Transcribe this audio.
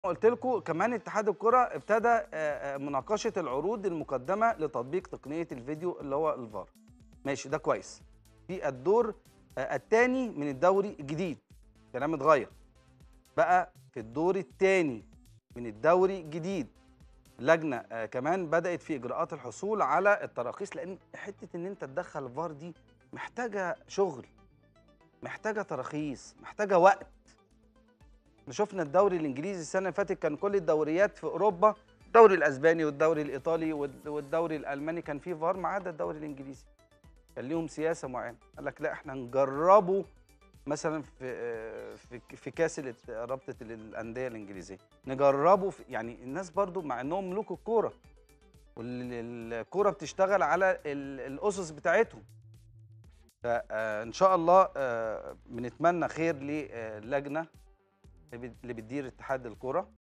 قلت لكم كمان اتحاد الكرة ابتدى آه، آه، مناقشة العروض المقدمة لتطبيق تقنية الفيديو اللي هو الفار ماشي ده كويس في الدور آه، الثاني من الدوري الجديد كلام اتغير بقى في الدور الثاني من الدوري الجديد لجنة آه، كمان بدأت في إجراءات الحصول على التراخيص لأن حتة إن أنت تدخل الفار دي محتاجة شغل محتاجة تراخيص محتاجة وقت احنا شفنا الدوري الانجليزي السنه اللي فاتت كان كل الدوريات في اوروبا الدوري الاسباني والدوري الايطالي والد- والدوري الالماني كان فيه فار ما عدا الدوري الانجليزي كان ليهم سياسه معينه قال لك لا احنا نجربه مثلا في آه، في في كاس الات- رابطه الانديه الانجليزيه نجربه في يعني الناس برضو مع انهم ملوك الكوره والكوره بتشتغل على ال- الاسس بتاعتهم فان شاء الله آه، بنتمنى خير للجنه اللي بت- اللي بتدير اتحاد الكوره